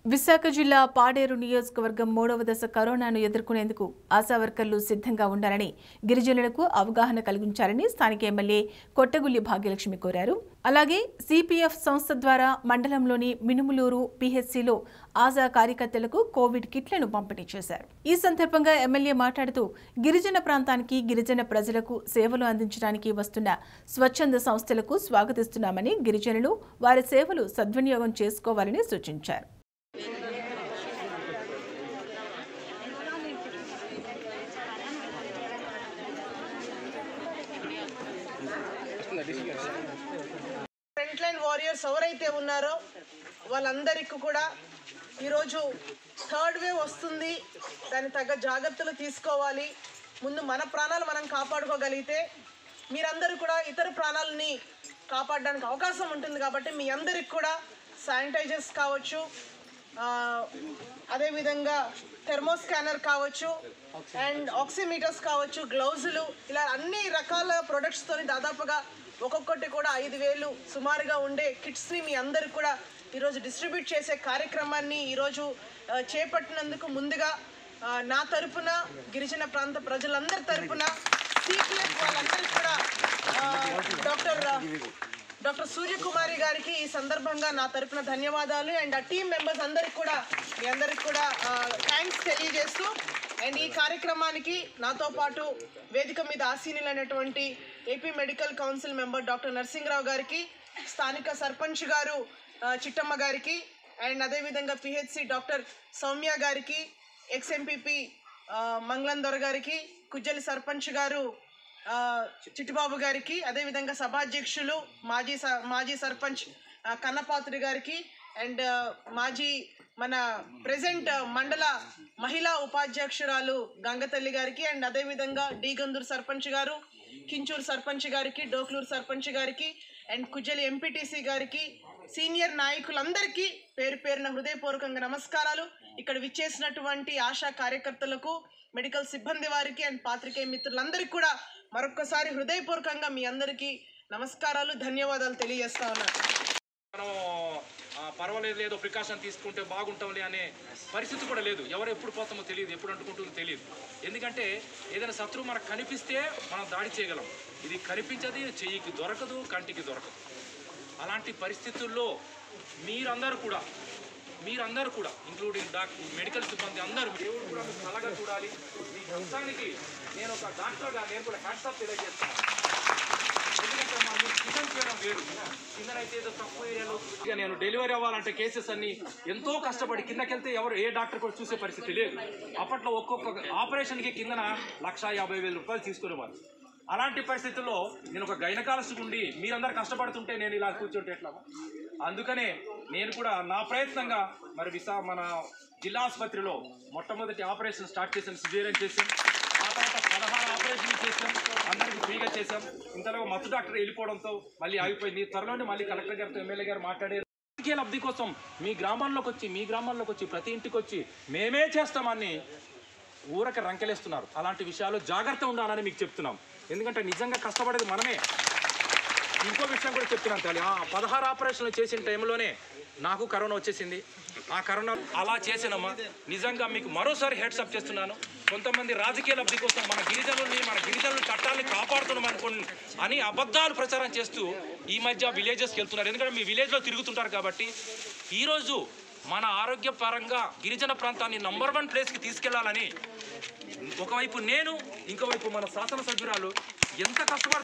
విశాఖ జిల్లా పాడేరు నియోజకవర్గం మూడవ దశ కరోనాను ఎదుర్కొనేందుకు ఆశా వర్కర్లు సిద్ధంగా ఉండాలని గిరిజనులకు అవగాహన కలిగించాలని స్థానిక ఎమ్మెల్యే కొట్టగుల్లి భాగ్యలక్ష్మి కోరారు అలాగే సిపిఎఫ్ సంస్థ ద్వారా మండలంలోని మినుములూరు పిహెచ్సిలో ఆశా కార్యకర్తలకు కోవిడ్ కిట్లను పంపిణీ చేశారు ఈ సందర్భంగా ఎమ్మెల్యే మాట్లాడుతూ గిరిజన ప్రాంతానికి గిరిజన ప్రజలకు సేవలు అందించడానికి వస్తున్న స్వచ్ఛంద సంస్థలకు స్వాగతిస్తున్నామని గిరిజనులు వారి సేవలు సద్వినియోగం చేసుకోవాలని సూచించారు ఫ్రంట్ లైన్ వారియర్స్ ఎవరైతే ఉన్నారో వాళ్ళందరికీ కూడా ఈరోజు థర్డ్ వేవ్ వస్తుంది దాని తగ్గ జాగ్రత్తలు తీసుకోవాలి ముందు మన ప్రాణాలు మనం కాపాడుకోగలిగితే మీరందరూ కూడా ఇతర ప్రాణాలని కాపాడడానికి అవకాశం ఉంటుంది కాబట్టి మీ అందరికి కూడా శానిటైజర్స్ కావచ్చు ఆ, అదేవిధంగా థెర్మో స్కానర్ కావచ్చు అండ్ ఆక్సిమీటర్స్ కావచ్చు గ్లౌజులు ఇలా అన్ని రకాల ప్రొడక్ట్స్తో దాదాపుగా ఒక్కొక్కటి కూడా ఐదు వేలు సుమారుగా ఉండే కిట్స్ని మీ అందరికి కూడా ఈరోజు డిస్ట్రిబ్యూట్ చేసే కార్యక్రమాన్ని ఈరోజు ఆ, చేపట్టినందుకు ముందుగా ఆ, నా తరపున గిరిజన ప్రాంత ప్రజలందరి తరపున సిపిఎఫ్ వాళ్ళందరికీ కూడా ఆ, డాక్టర్ డాక్టర్ సూర్యకుమారి గారికి ఈ సందర్భంగా నా తరపున ధన్యవాదాలు అండ్ ఆ టీం మెంబర్స్ అందరికి కూడా మీ అందరికి కూడా థ్యాంక్స్ తెలియజేస్తూ అండ్ ఈ కార్యక్రమానికి నాతో పాటు వేదిక మీద ఆసీనులైనటువంటి AP medical council member doctor Narasimha Rao గారికి స్థానిక సర్పంచ్ గారు ఆ, చిట్టమ్మ గారికి అండ్ అదేవిధంగా పిహెచ్సి డాక్టర్ సౌమ్య గారికి ఎక్స్ ఎంపీపీ మంగళం దొర గారికి కుజ్జలి సర్పంచ్ గారు ఆ, చిట్టిబాబు గారికి అదేవిధంగా సభాధ్యక్షులు మాజీ స- మాజీ సర్పంచ్ ఆ, కన్నపాత్రి గారికి అండ్ ఆ, మాజీ మన ప్రెసెంట్ మండల మహిళా ఉపాధ్యక్షురాలు గంగతల్లి గారికి అండ్ అదేవిధంగా డీగందూరు సర్పంచ్ గారు కించూరు సర్పంచ్ గారికి డోక్లూరు సర్పంచ్ గారికి అండ్ కుజ్జలి ఎంపీటీసీ గారికి సీనియర్ నాయకులందరికీ పేరు పేరున హృదయపూర్వకంగా నమస్కారాలు ఇక్కడ విచ్చేసినటువంటి ఆశా కార్యకర్తలకు మెడికల్ సిబ్బంది వారికి అండ్ పాత్రికేయ మిత్రులందరికీ కూడా మరొక్కసారి హృదయపూర్వకంగా మీ అందరికీ నమస్కారాలు ధన్యవాదాలు తెలియజేస్తా ఉన్నాను మనం ఆ, పర్వాలేదు లేదో ప్రికాషన్ తీసుకుంటే బాగుంటాంలే అనే పరిస్థితి కూడా లేదు ఎవరు ఎప్పుడు పోతామో తెలియదు ఎప్పుడు అంటుకుంటుందో తెలియదు ఎందుకంటే ఏదైనా శత్రువు మనకు కనిపిస్తే మనం దాడి చేయగలం ఇది కనిపించదు చెయ్యికి దొరకదు కంటికి దొరకదు అలాంటి పరిస్థితుల్లో మీరందరూ కూడా మీరందరూ కూడా ఇంక్లూడింగ్ డాక్టర్ మెడికల్ సిబ్బంది అందరూ దేవుడు కూడా మీకు కలగా చూడాలి మీ కష్టానికి నేను ఒక డాక్టర్గా నేను కూడా హ్యాట్సాప్ తెలియజేస్తాను ఎందుకంటే మా మీరు డిజైన్ చేయడం వేరు కిందనైతే ఏదో తక్కువ ఏరియాలో ఇక నేను డెలివరీ అవ్వాలంటే కేసెస్ అన్ని ఎంతో కష్టపడి కిందకెళ్తే ఎవరు ఏ డాక్టర్ కూడా చూసే పరిస్థితి లేదు అప్పట్లో ఒక్కొక్క ఆపరేషన్కి కిందన లక్ష యాభై వేల రూపాయలు తీసుకునేవారు అలాంటి పరిస్థితుల్లో నేను ఒక గైనకాలజిస్ట్ ఉండి మీరందరూ కష్టపడుతుంటే నేను ఇలా కూర్చుంటే ఎట్లా అందుకనే నేను కూడా నా ప్రయత్నంగా మరి విశా మన జిల్లా ఆసుపత్రిలో మొట్టమొదటి ఆపరేషన్ స్టార్ట్ చేసాను సిజేరియన్ చేసాం ఆ తర్వాత పదహారు ఆపరేషన్లు చేసాం అందరికి ఫ్రీగా చేసాం ఇంతలో మత్తు డాక్టర్ వెళ్ళిపోవడంతో మళ్ళీ ఆగిపోయింది త్వరలోనే మళ్ళీ కలెక్టర్ గారితో ఎమ్మెల్యే గారు మాట్లాడారు రాజకీయ లబ్ధి కోసం మీ గ్రామాల్లోకి వచ్చి మీ గ్రామాల్లోకి వచ్చి ప్రతి ఇంటికి వచ్చి మేమే చేస్తామని ఊరక రంకెలేస్తున్నారు అలాంటి విషయాలు జాగ్రత్త ఉండాలని మీకు చెప్తున్నాం ఎందుకంటే నిజంగా కష్టపడేది మనమే ఇంకో విషయం కూడా చెప్తున్నాను తల్లి ఆ పదహారు ఆపరేషన్లు చేసిన టైంలోనే నాకు కరోనా వచ్చేసింది ఆ కరోనా అలా చేసినమ్మా నిజంగా మీకు మరోసారి హెడ్సప్ చేస్తున్నాను కొంతమంది రాజకీయ లబ్ధి కోసం మన గిరిజనుల్ని మన గిరిజనుల చట్టాన్ని కాపాడుతున్నాం అనుకుని అని అబద్ధాలు ప్రచారం చేస్తూ ఈ మధ్య విలేజెస్కి వెళ్తున్నారు ఎందుకంటే మీ విలేజ్లో తిరుగుతుంటారు కాబట్టి ఈరోజు మన ఆరోగ్యపరంగా గిరిజన ప్రాంతాన్ని నంబర్ వన్ ప్లేస్కి తీసుకెళ్లాలని ఒకవైపు నేను ఇంకోవైపు మన శాసనసభ్యురాలు ఎంత కష్టపడ